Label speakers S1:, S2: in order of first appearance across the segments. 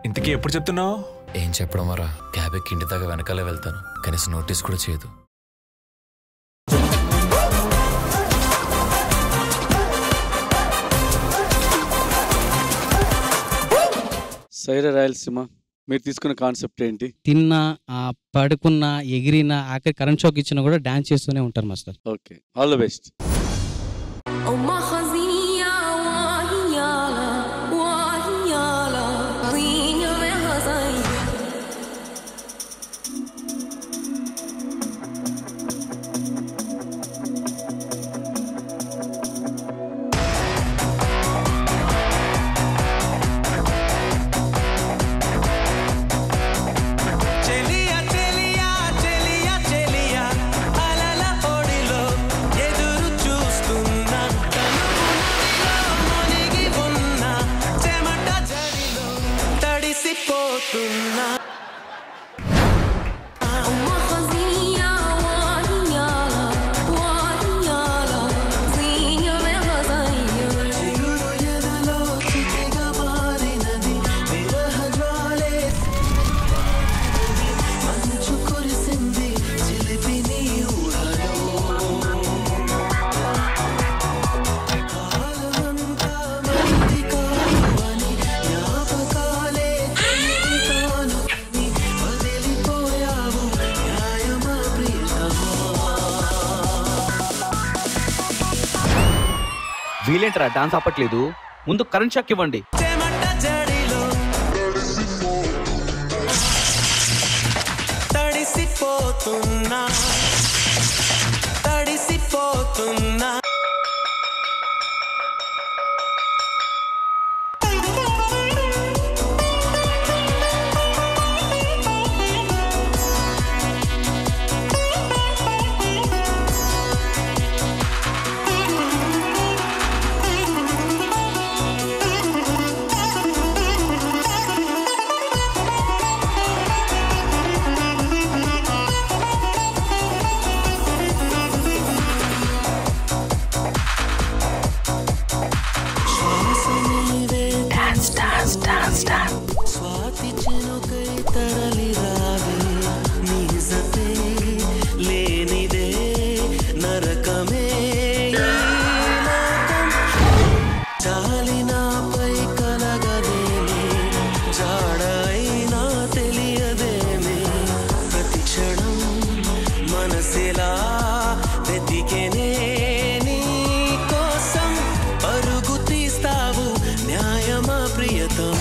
S1: ఇంతకీ ఎప్పుడు చెప్తున్నావు
S2: ఏం చెప్పడం మరా క్యాబ్ ఎక్కి ఇంటి దాకా వెనకాలే వెళ్తాను కనీసం నోటీస్ కూడా చేయదు
S3: సైరా రాయలసీమ మీరు తీసుకున్న కాన్సెప్ట్ ఏంటి
S4: తిన్నా ఆ, పడుకున్నా ఎగిరినా ఆఖరి కరెంట్ షాక్ ఇచ్చినా కూడా డాన్స్ చేస్తూనే ఉంటారు master
S3: okay all the best
S5: وما خزية وهيالا وهيالا زينة بهزايا
S6: చెలియా చెలియా చెలియా చెలియా అలల ఒడిలో ఎదురు చూస్తున్నా కనుగుణంలో మునిగి ఉన్న చెమట జడిలో తడిసిపోతున్నా
S5: وما خزية وهيالا وهيالا زينة بهزايا
S6: చిగురు ఎదలో చితిగా మారినది విరహ జ్వాలే మంచు కురిసింది చిలిపి నీ ఊహలో కాలమంతా మంది కాని జ్ఞాపకాలే కాను వదిలిపోయావు న్యాయమా ప్రియతమా
S7: వీలేంట్రా డాన్స్ ఆపట్లేదు ముందు కరెంట్ షాక్ ఇవ్వండి
S6: చెమట జడిలో తడిసిపోతున్నా తడిసిపోతున్నా స్వాతి చినుకై తరలి రావే నీ జతే లేనిదే నరకమే ఈ లోకం. జాలి నాపై కలగదేమే జాడైనా తెలియదేమే ప్రతి క్షణం మనసిలా వెతికెనే నీ కోసం పరుగు తీస్తావు న్యాయమా ప్రియతమా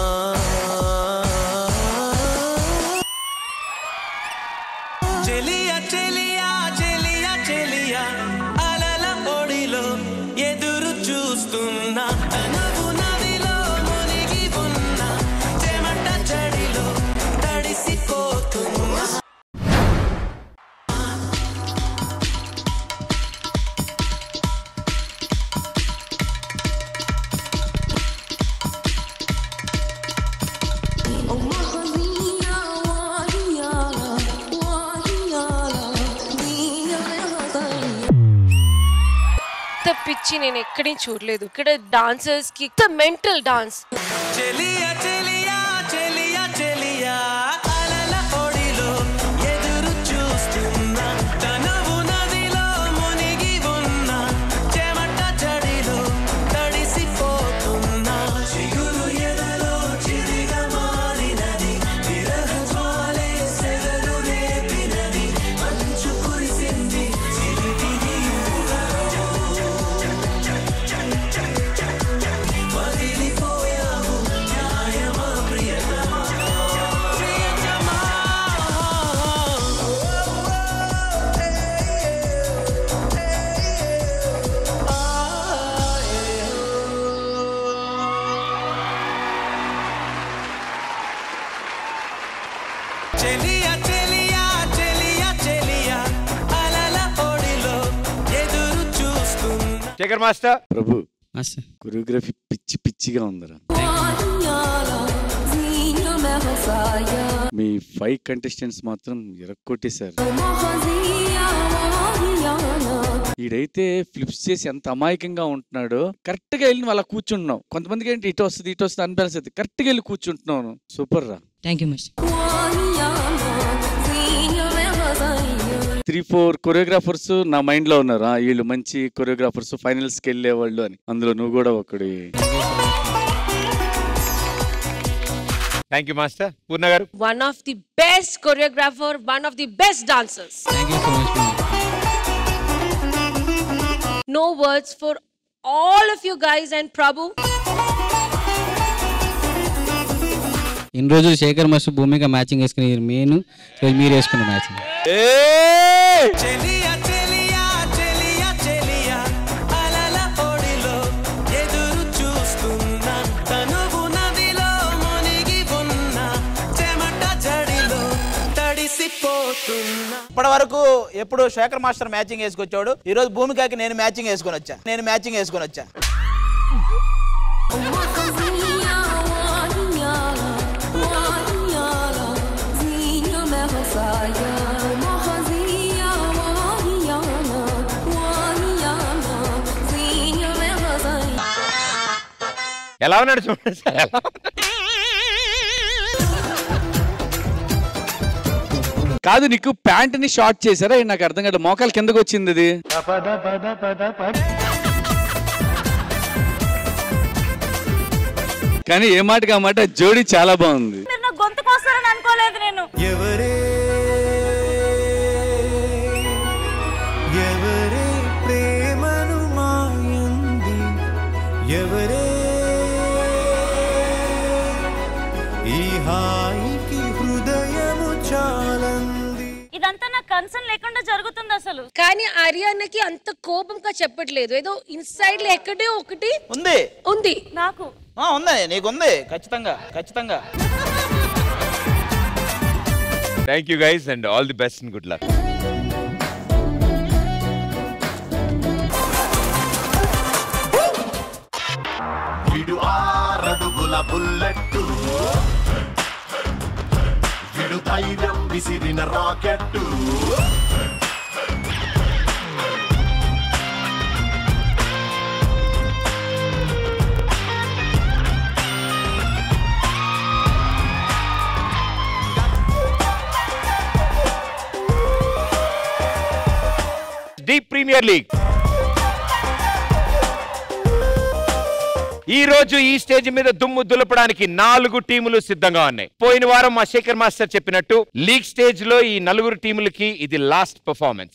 S6: చెలియా చెలియా చెలియా చెలియా అలల ఒడిలో ఎదురు చూస్తున్నా తనవు నదిలో మునిగి ఉన్న చెమట చడిలో తడిసిపోతున్నా
S5: وما خزية وهيالا وهيالا زينة بهزايا
S8: ఇంత పిచ్చి నేను ఎక్కడి చూడలేదు ఇక్కడ డాన్సర్స్ కి మెంటల్ డాన్స్
S6: చెలియా చెలియా చెలియా చెలియా అలల ఒడిలో ఎదురు చూస్తున్నా తనవు నదిలో మునిగి ఉన్న చెమట చడిలో తడిసిపోతున్నా చిగురు ఎదలో చిరిగా మారినది విరహ జ్వాలే సెగలు రేపినది మంచు కురిసింది చిలిపి నీ ఊహలో. వదిలిపోయావు న్యాయమా ప్రియతమా ప్రియతమా చెలియా చెలియా చెలియా చెలియా అలల ఒడిలో ఎదురు చూస్తున్నా
S9: Shekhar master
S3: Prabhu
S4: master
S3: choreography పిచ్చి పిచ్చిగా ఉందరా
S5: وهيالا زينة بهزايا خفايا
S3: మీ ఫైవ్ కంటెస్టెంట్స్ మాత్రం ఎరక్కొట్టేశారు
S5: ومخزية وهيانا
S3: ఈడైతే ఫ్లిప్స్ చేసి ఎంత అమాయకంగా ఉంటున్నాడో కరెక్ట్ గా వెళ్ళి అలా కూర్చుంటున్నాం కొంతమందికి ఏంటి ఇటు వస్తుంది ఇటు వస్తుంది అనిపిస్తుంది కరెక్ట్ గా వెళ్ళి కూర్చుంటున్నాను సూపర్ రా
S4: thank you much
S5: وهيانا زينة وغزايا
S3: three four choreographers నా మైండ్ లో ఉన్నారు ఆ, వీళ్ళు మంచి కొరియోగ్రాఫర్స్ ఫైనల్స్ కి వెళ్ళే వాళ్ళు అని అందులో నువ్వు కూడా ఒకటి
S1: థ్యాంక్ యూ మాస్టర్ పూర్ణ గారు
S8: one of the best choreographer one of the best dancers
S4: thank you so much
S8: no words for all of you guys and Prabhu
S4: ఇన్ని రోజులు శేఖర్ మాస్టర్ భూమిక మ్యాచింగ్ వేసుకుని మెయిన్ మీరు వేసుకున్న మ్యాచింగ్
S6: చెలియా చెలియా చెలియా చెలియా అలల ఒడిలో ఎదురు చూస్తున్నా తనువు నదిలో మునిగి ఉన్న చెమట జడిలో తడిసిపోతున్నా
S9: ఇప్పటి వరకు ఎప్పుడు శేఖర్ మాస్టర్ మ్యాచింగ్ వేసుకొచ్చాడు ఈ రోజు భూమికకి నేను మ్యాచింగ్ వేసుకొని వచ్చా నేను మ్యాచింగ్ వేసుకొని వచ్చా
S5: ومخزية وهيانا وهيانا زينة وغزايا ومخزية وهيانا وهيانا زينة وغزايا
S1: ఎలా ఉన్నాడు చూడండి సార్ ఎలా ఉన్నాడు?
S3: కాదు నీకు ప్యాంట్ ని షార్ట్ చేశారా ఇది నాకు అర్థం కాదు మోకాలు కిందకు వచ్చింది అది కానీ ఏ మాటకి ఆ మాట జోడీ చాలా బాగుంది
S5: గొంతుకొస్తారని అనుకోలేదు నేను
S6: ఎవరే ఎవరే ప్రేమను మాయంది ఎవరే ఈ హాయికి హృదయము చాలంది
S5: ఇదంతా నాకు కన్సర్న్ లేకుండా జరుగుతుంది అసలు
S8: కానీ ఆర్యాన్నకి అంత కోపంగా చెప్పట్లేదు ఏదో ఇన్సైడ్ లో ఎక్కడే ఒకటి
S9: ఉంది
S8: ఉంది
S5: నాకు
S9: ఆ, ఉంది నీకుంది ఖచ్చితంగా ఖచ్చితంగా
S1: thank you guys and all the best and good luck
S10: విడు ఆరడుగుల బుల్లెట్టు విడు ధైర్యం విసిరిన రాకెట్టు
S1: డీప్ ప్రీమియర్ లీగ్ ఈ రోజు ఈ స్టేజ్ మీద దుమ్ము దులపడానికి నాలుగు టీములు సిద్ధంగా ఉన్నాయి పోయిన వారం మా శేఖర్ మాస్టర్ చెప్పినట్టు లీగ్ స్టేజ్ లో ఈ నలుగురు టీములకి ఇది లాస్ట్ పర్ఫార్మెన్స్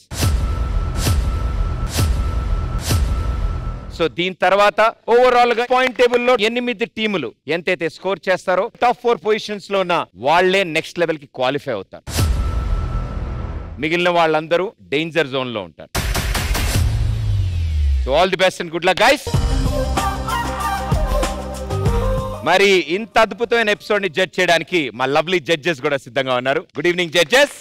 S1: సో దీని తర్వాత ఓవరాల్ గా పాయింట్ టేబుల్ లో ఎనిమిది టీములు ఎంతైతే స్కోర్ చేస్తారో టాప్ ఫోర్ పొజిషన్స్ లో ఉన్న వాళ్లే నెక్స్ట్ లెవెల్ కి క్వాలిఫై అవుతారు మిగిలిన వాళ్ళందరూ డేంజర్ జోన్ లో ఉంటారు so all the best and good luck guys మరి ఇంత అద్భుతమైన ఎపిసోడ్ ని జడ్జ్ చేయడానికి మా లవ్లీ జడ్జెస్ కూడా సిద్ధంగా ఉన్నారు good evening judges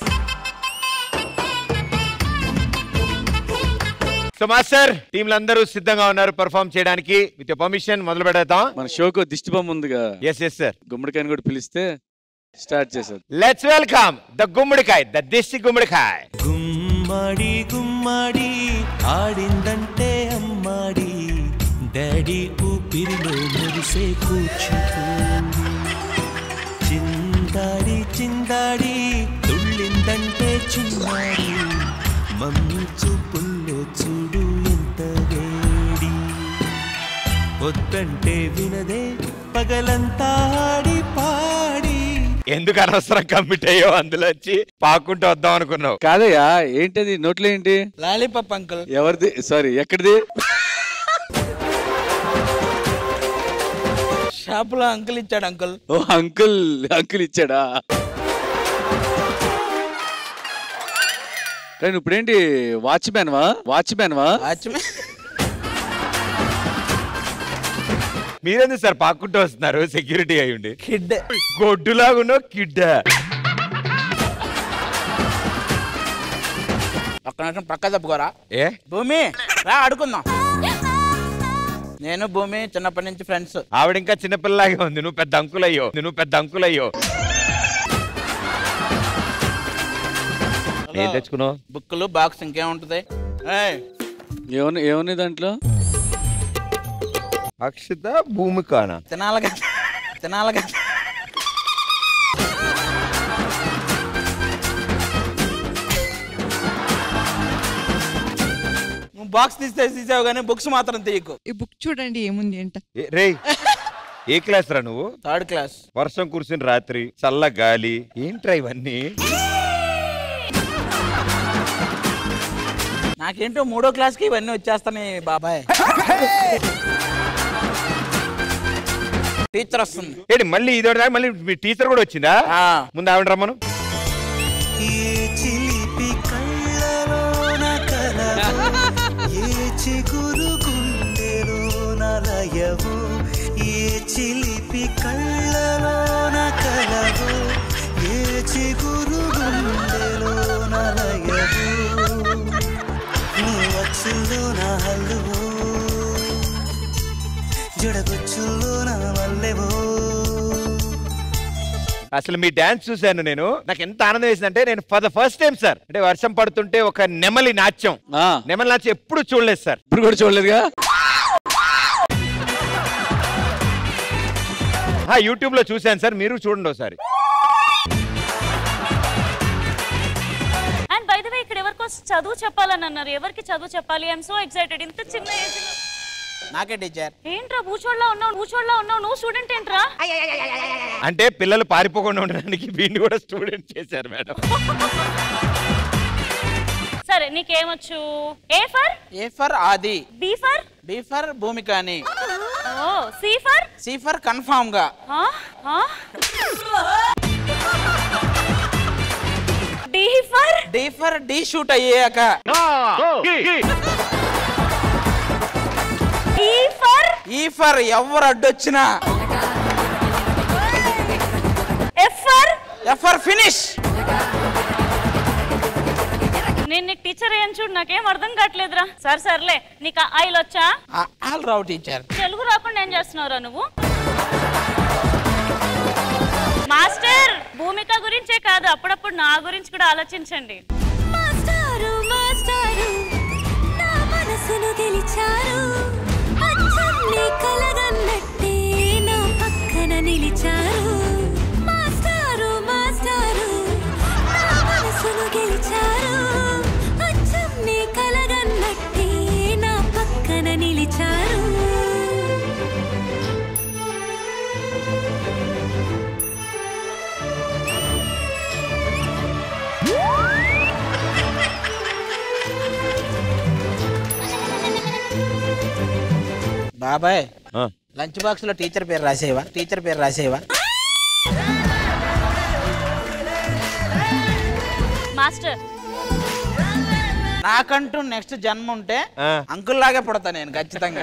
S1: so master టీంలందరూ సిద్ధంగా ఉన్నారు పర్ఫామ్ చేయడానికి విత్ పర్మిషన్ మొదలు పెడతాం
S3: మన షోకు దిష్టి బొమ్మ ఉందిగా
S1: ఎస్ ఎస్ సార్
S3: గుమ్మడికాయని కూడా పిలిస్తే స్టార్ట్ చేశారు
S1: లెట్స్ వెల్కమ్ ద గుమ్మడికాయ్ ద దిష్టి గుమ్మడికాయ్
S6: గుమ్మడి గుమ్మడి ఆడిందంటే అమ్మాడి డాడీ ఊపిరిలో మురిసే కూర్చుంది చిందాడి చిందాడి తుళ్ళిందంటే చిన్నాడి మమ్మీ చూపుల్లో చూడు ఎంత వేడి వద్దంటే వినదే పగలంతా ఆడి పాడి
S1: ఎందుకు అనవసరం కమిట్ అయ్యో అందులో వచ్చి పాకుంటూ వద్దాం అనుకున్నావు
S3: కాదయ్యా ఏంటది నోట్లో ఏంటి
S9: లాలీపాప్ అంకుల్
S3: ఎవరిది సారీ ఎక్కడిది
S9: షాపులో అంకుల్ ఇచ్చాడు అంకుల్
S3: ఓ అంకుల్ అంకుల్ ఇచ్చాడా కానీ ఇప్పుడేంటి వాచ్మ్యాన్ వా వాచ్మ్యాన్ వా
S9: వాచ్మెన్
S1: మీరెందుకు సార్ పాక్కుంటూ వస్తున్నారు సెక్యూరిటీ అయి ఉండి
S9: కిడ్
S1: గొడ్డులాగున్నో కిడ్డ
S9: ఒక్క నిమిషం పక్క తప్పుకోరా
S1: ఏ
S9: భూమి రా ఆడుకుందాం నేను భూమి చిన్నప్పటి నుంచి ఫ్రెండ్స్
S1: ఆవిడ ఇంకా చిన్నపిల్లలాగే ఉంది నువ్వు పెద్ద అంకులయ్యో నువ్వు పెద్ద అంకులయ్యో ఏం తెచ్చుకున్నావు
S9: బుక్కులు బాక్స్ ఇంకేముంటది ఏయ్,
S3: ఏమన్నా ఏమున్నాయి దాంట్లో
S1: అక్షిత భూమికానా
S9: తినాలి కదా తినాలి కదా నువ్వు బాక్స్ తీస్తే తీసావు కానీ బుక్స్ మాత్రం తీయకు
S11: ఈ బుక్ చూడండి ఏముంది అంట
S1: ఏ- రేయ్ ఏ క్లాస్ రా నువ్వు
S9: థర్డ్ క్లాస్
S1: వర్షం కురిసిన రాత్రి చల్ల గాలి ఏంట్రా ఇవన్నీ
S9: నాకేంటో మూడో క్లాస్ కి ఇవన్నీ వచ్చేస్తాయి బాబాయ్ టీచర్ వస్తుంది
S1: ఏంటి మళ్ళీ ఇదోటి దాకా మళ్ళీ మీ టీచర్ కూడా వచ్చిందా
S9: ఆ.
S1: ముందు ఆవిడ రమ్మను
S6: ఏ చిలిపి కళ్ళలోన కలవు ఏ చిగురు గుండెలోన లయవు ఏ చిలిపి కళ్ళలోన కలవు ఏ చిగురు గుండెలోన లయవు నీ వచ్చుల్లోన హల్లువు జడగొచ్చుల్లోన మల్లెవో
S1: అసలు మీ డాన్స్ చూశాను నేను నాకు ఎంత ఆనందం వేసిందంటే నేను for the first time sir అంటే వర్షం పడుతుంటే ఒక నెమలి నాట్యం
S3: ఆ,
S1: నెమలి నాట్యం ఎప్పుడు చూడలేదు సార్
S3: ఇప్పుడు కూడా చూడలేదుగా
S1: ఆ యూట్యూబ్ లో చూశాను సార్ మీరు చూడండి ఒకసారి
S5: అండ్ బై ద వే ఇక్కడ ఎవరికోసం చదువు చెప్పాలని అన్నారు ఎవరికి చదువు చెప్పాలి ఐఎమ్ సో ఎక్సైటెడ్ ఇంత చిన్న ఏజ్ లో
S9: నాకే టీచర్
S5: ఏంట్రా భూచోడ్లా ఉన్నావు భూచోడ్లా ఉన్నావు నువ్వు స్టూడెంట్ ఏంట్రా
S1: అంటే పిల్లలు పారిపోకుండా ఉండడానికి వీడిని కూడా స్టూడెంట్ చేశారు మేడం
S5: సరే నీకేమొచ్చు A for
S9: A for Adi
S5: B for
S9: B for Bhumika అని
S5: ఓ C for
S9: C for confirm గా
S5: D for
S9: D for D shoot అయ్యాక
S5: ఈ ఫర్
S9: ఈ ఫర్ ఎవరు అడ్డొచ్చినా
S5: F for
S9: F for finish
S5: నేను నీకు టీచర్ ఏం చూడు నాకేం అర్థం కావట్లేదురా సరే సర్లే నీకు ఆ ఐలు వచ్చా
S9: ఆల్ రావు టీచర్
S5: తెలుగు రాకుండా ఏం చేస్తున్నావురా నువ్వు మాస్టర్ భూమిక గురించే కాదు అప్పుడప్పుడు నా గురించి కూడా ఆలోచించండి
S12: మాస్టారు మాస్టారు నా మనసును గెలిచారు అచ్చం నీ కలగన్నట్టే నా పక్కన నిలిచారు మాస్టారు మాస్టారు నా మనసును గెలిచారు అచ్చం నీ కలగన్నట్టే నా పక్కన నిలిచారు
S9: బాబాయ్
S1: ఆ.
S9: లంచ్ బాక్స్ లో టీచర్ పేరు రాసేవా టీచర్ పేరు రాసేవా
S5: మాస్టర్
S9: నాకంటూ నెక్స్ట్ జన్మ ఉంటే
S1: ఆ.
S9: అంకుల్ లాగే పుడతా నేను ఖచ్చితంగా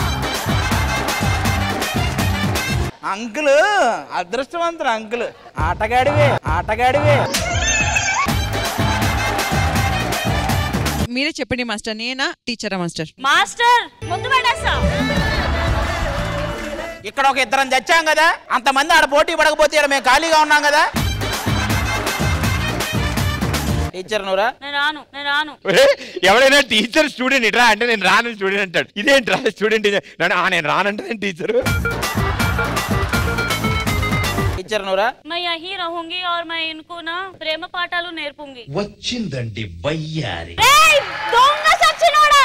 S9: అంకుల్ అదృష్టవంతుడు అంకుల్ ఆటగాడివే ఆటగాడివే
S11: మీరే చెప్పండి మాస్టర్ నేనా టీచరా మాస్టర్
S5: మాస్టర్ ముందు పడేసా
S9: ఇక్కడ ఒక ఇద్దరం చచ్చాం కదా అంతమంది ఆడ పోటీ పడకపోతే ఈడ మేము ఖాళీగా ఉన్నాం కదా టీచర్ నువ్వురా
S5: నేను రాను నేను రాను
S1: ఒరే, ఎవడైనా టీచర్ స్టూడెంట్ ఇట్రా అంటే నేను రాను స్టూడెంట్ అంటాడు ఇదేంట్రా స్టూడెంట్ నేను రానంటే టీచర్
S9: టీచర్ నువ్వురా
S5: मैं यहीं रहूंगी और मैं इनको ना ప్రేమ పాఠాలు నేర్పుంగి
S10: వచ్చిందండి వయ్యారి
S5: ఏయ్, దొంగ సచ్చినోడా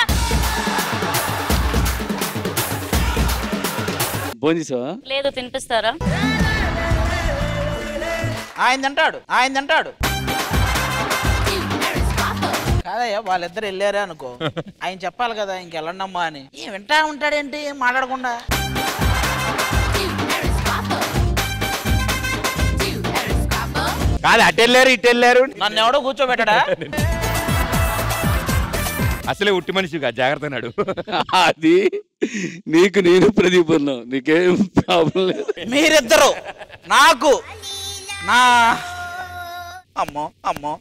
S3: భోంచేసావా
S5: లేదు తినిపిస్తారా
S9: ఆయన తింటాడు ఆయన తింటాడు కాదయ్యా వాళ్ళిద్దరు వెళ్ళారే అనుకో ఆయన చెప్పాలి కదా ఇంకెళ్ళండమ్మా అని ఏం వింటా ఉంటాడేంటి ఏం మాట్లాడకుండా
S1: కాదు అటు వెళ్ళారు ఇటు వెళ్ళారు
S9: నన్ను ఎవడో కూర్చోబెట్టాడా
S1: అసలే ఉట్టి మనిషిగా జాగ్రత్త నాడు
S3: అది నీకు నేను ప్రదీప్ ఉన్నాం నీకేం ప్రాబ్లం లేదు
S9: మీరిద్దరు నాకు నా అమ్మో అమ్మో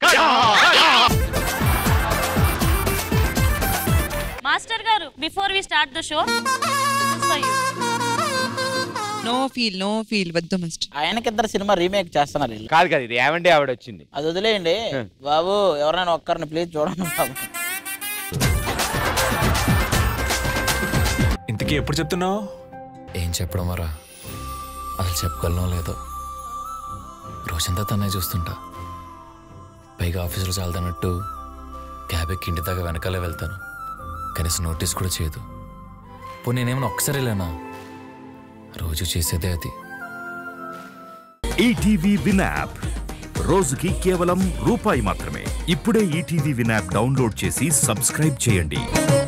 S5: మాస్టర్ గారు before we start the show
S11: no feel no feel వద్దు మాస్టర్
S9: ఆయనకిద్దరు సినిమా రీమేక్ చేస్తున్నారు వీళ్ళు
S1: కాదు కాదు ఇది ఏమండి ఆవిడ వచ్చింది
S9: అది వదిలేయండి బాబు ఎవరైనా ఒక్కరిని ప్లీజ్ చూడండి బాబు
S2: ఇంతకీ ఎప్పుడు చెప్తున్నావు ఏం చెప్పడం మరా అసలు చెప్పగలనో లేదో రోజంతా తనే చూస్తుంటా పైగా ఆఫీసులో చాలదన్నట్టు క్యాబ్ ఎక్కి ఇంటి దాకా వెనకాలే వెళ్తాను కనీసం నోటీస్ కూడా చేయదు పో నేనేమైనా ఒక్కసారి వెళ్ళానా రోజు చేసేదే అది
S13: ఈటీవీ విన్ యాప్ రోజుకి కేవలం రూపాయి మాత్రమే ఇప్పుడే ఈటీవీ విన్ యాప్ డౌన్లోడ్ చేసి సబ్స్క్రైబ్ చేయండి